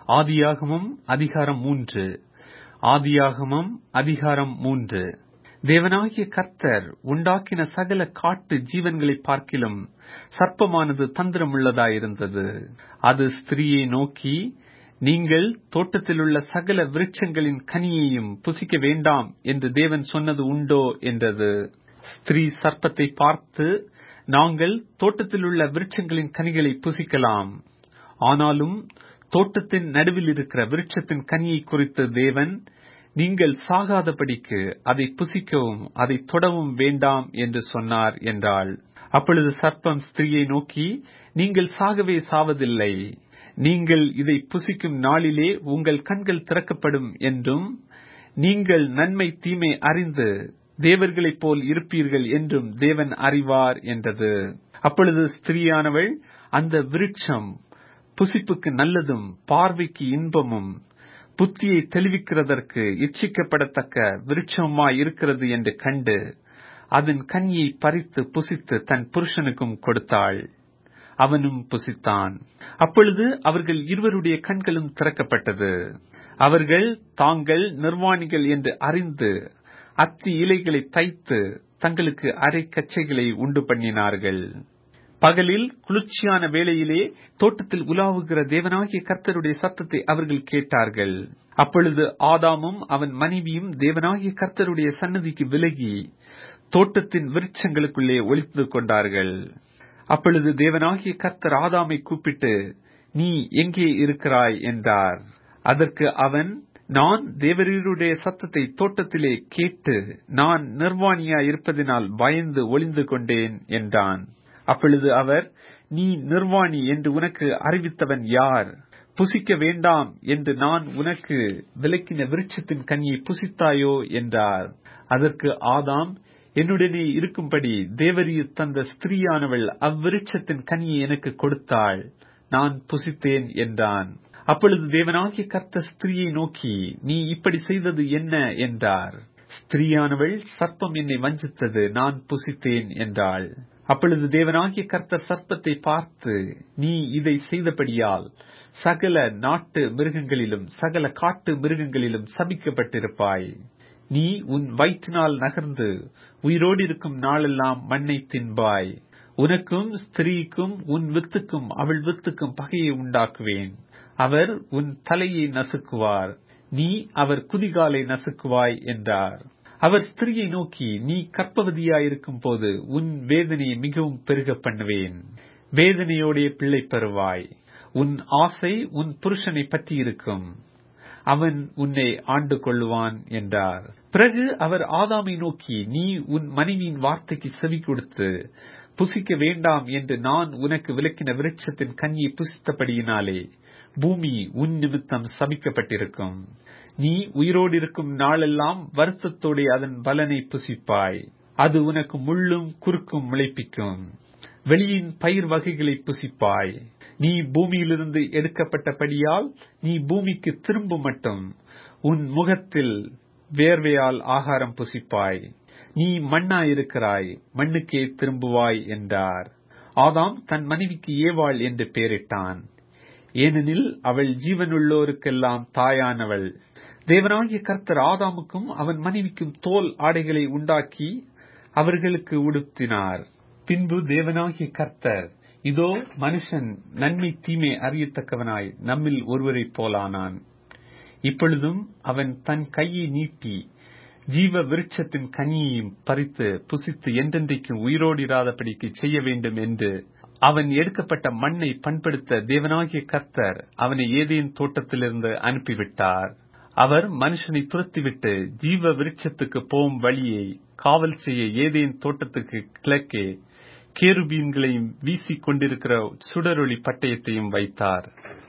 ஆதியாகமம் அதிகாரம் மூன்று ஆதியாகமம் அதிகாரம் மூன்று தேவனாகிய கர்த்தர் உண்டாக்கின சகல காட்டு ஜீவன்களை பார்க்கிலும் சர்ப்பமானது தந்திரமுள்ளதாயிருந்தது அது ஸ்திரீயை நோக்கி நீங்கள் தோட்டத்திலுள்ள சகல விருட்சங்களின் கனியையும் புசிக்க வேண்டாம் என்று தேவன் சொன்னது உண்டோ என்றது ஸ்திரீ சர்ப்பத்தை பார்த்து நாங்கள் தோட்டத்திலுள்ள விருட்சங்களின் கனிகளை புசிக்கலாம் ஆனாலும் தோட்டத்தின் நடுவில் இருக்கிற விருட்சத்தின் கனியை குறித்து தேவன் நீங்கள் சாகாதபடிக்கு அதை புசிக்கவும் அதை தொடவும் வேண்டாம் என்று சொன்னார் என்றாள் அப்பொழுது சர்ப்பம் ஸ்திரீயை நோக்கி நீங்கள் சாகவே சாவதில்லை நீங்கள் இதை புசிக்கும் நாளிலே உங்கள் கண்கள் திறக்கப்படும் என்றும் நீங்கள் நன்மை தீமை அறிந்து தேவர்களைப் போல் இருப்பீர்கள் என்றும் தேவன் அறிவார் என்றது அப்பொழுது ஸ்திரீயானவள் அந்த விருட்சம் புசிப்புக்கு நல்லதும் பார்வைக்கு இன்பமும் புத்தியை தெளிவிக்கிறதற்கு இச்சிக்கப்படத்தக்க விருட்சமாய் இருக்கிறது என்று கண்டு அதன் கனியை பறித்து புசித்து தன் புருஷனுக்கும் கொடுத்தாள் அவனும் புசித்தான் அப்பொழுது அவர்கள் இருவருடைய கண்களும் திறக்கப்பட்டது அவர்கள் தாங்கள் நிர்வாணிகள் என்று அறிந்து அத்தி இலைகளை தைத்து தங்களுக்கு அரை கச்சைகளை உண்டு பண்ணினார்கள் பகலில் குளிர்ச்சியான வேளையிலே தோட்டத்தில் உலாவுகிற தேவனாகிய கர்த்தருடைய சத்தத்தை அவர்கள் கேட்டார்கள் அப்பொழுது ஆதாமும் அவன் மனைவியும் தேவனாகிய கர்த்தருடைய சன்னதிக்கு விலகி தோட்டத்தின் விருட்சங்களுக்குள்ளே ஒளித்து கொண்டார்கள் அப்பொழுது தேவனாகிய கர்த்தர் ஆதாமை கூப்பிட்டு நீ எங்கே இருக்கிறாய் என்றார் அதற்கு அவன் நான் தேவரீருடைய சத்தத்தை தோட்டத்திலே கேட்டு நான் நிர்வாணியா இருப்பதினால் பயந்து ஒளிந்து கொண்டேன் என்றான் அப்பொழுது அவர் நீ நிர்வாணி என்று உனக்கு அறிவித்தவன் யார் புசிக்க வேண்டாம் என்று நான் உனக்கு விலக்கின விருட்சத்தின் கனியை புசித்தாயோ என்றார் அதற்கு ஆதாம் என்னுடனே இருக்கும்படி தேவரீர் தந்த ஸ்திரீயானவள் அவ்விருட்சத்தின் கனியை எனக்கு கொடுத்தாள் நான் புசித்தேன் என்றான் அப்பொழுது தேவனாகிய கர்த்த ஸ்திரீயை நோக்கி நீ இப்படி செய்தது என்ன என்றார் ஸ்திரீயானவள் சர்ப்பம் என்னை வஞ்சித்தது நான் புசித்தேன் என்றாள் அப்பொழுது தேவனாகிய கர்த்தர் சர்ப்பத்தை பார்த்து நீ இதை செய்தபடியால் சகல நாட்டு மிருகங்களிலும் சகல காட்டு மிருகங்களிலும் சபிக்கப்பட்டிருப்பாய் நீ உன் வயிற்றினால் நகர்ந்து உயிரோடு இருக்கும் நாளெல்லாம் மண்ணை தின்பாய் உனக்கும் ஸ்திரீக்கும் உன் வித்துக்கும் அவள் வித்துக்கும் பகையை உண்டாக்குவேன் அவர் உன் தலையை நசுக்குவார் நீ அவர் குதிகாலை நசுக்குவாய் என்றார் அவர் ஸ்திரியை நோக்கி நீ கற்பவதியாயிருக்கும் போது உன் வேதனையை மிகவும் பெருக பண்ணுவேன் வேதனையோடைய பிள்ளை பெறுவாய் உன் ஆசை உன் புருஷனை பற்றி இருக்கும் அவன் உன்னை ஆண்டு கொள்ளுவான் என்றார் பிறகு அவர் ஆதாமை நோக்கி நீ உன் மனைவியின் வார்த்தைக்கு செவி கொடுத்து புசிக்க வேண்டாம் என்று நான் உனக்கு விளக்கின விருட்சத்தின் கஞ்சியை புசித்தபடியினாலே பூமி உன் நிமித்தம் சபிக்கப்பட்டிருக்கும் நீ உயிரோடு இருக்கும் நாளெல்லாம் வருத்தத்தோടെ அதன் பலனை புசிப்பாய் அது உனக்கு முள்ளும் குறுக்கும் முளைப்பிக்கும் வெளியின் பயிர் வகைகளை புசிப்பாய் நீ பூமியிலிருந்து எடுக்கப்பட்டபடியால் நீ பூமிக்கு திரும்ப மட்டும் உன் முகத்தில் வேர்வையால் ஆகாரம் புசிப்பாய் நீ மண்ணாயிருக்கிறாய் மண்ணுக்கே திரும்புவாய் என்றார் ஆதாம் தன் மனைவிக்கு ஏவாள் என்று பெயரிட்டான் ஏனெனில் அவள் ஜீவனுள்ளோருக்கெல்லாம் தாயானவள் தேவனாகிய கர்த்தர் ஆதாமுக்கும் அவன் மனைவிக்கும் தோல் ஆடைகளை உண்டாக்கி அவர்களுக்கு உடுத்தினார் பின்பு தேவனாகிய கர்த்தர் இதோ மனுஷன் நன்மை தீமை அறியத்தக்கவனாய் நம்மில் ஒருவரைப் போலானான் இப்பொழுதும் அவன் தன் கையை நீட்டி ஜீவ விருட்சத்தின் கனியையும் பறித்து புசித்து என்றென்றைக்கும் உயிரோடு இராதபடிக்கு செய்ய வேண்டும் என்று அவன் எடுக்கப்பட்ட மண்ணை பண்படுத்த தேவனாகிய கர்த்தர் அவனை ஏதேன் தோட்டத்திலிருந்து அனுப்பிவிட்டார் அவர் மனுஷனை துரத்திவிட்டு ஜீவ விருட்சத்துக்கு போகும் வழியை காவல் செய்ய ஏதேன் தோட்டத்துக்கு கிழக்கே கேருபீன்களையும் வீசிக் கொண்டிருக்கிற சுடரொளி பட்டயத்தையும் வைத்தார்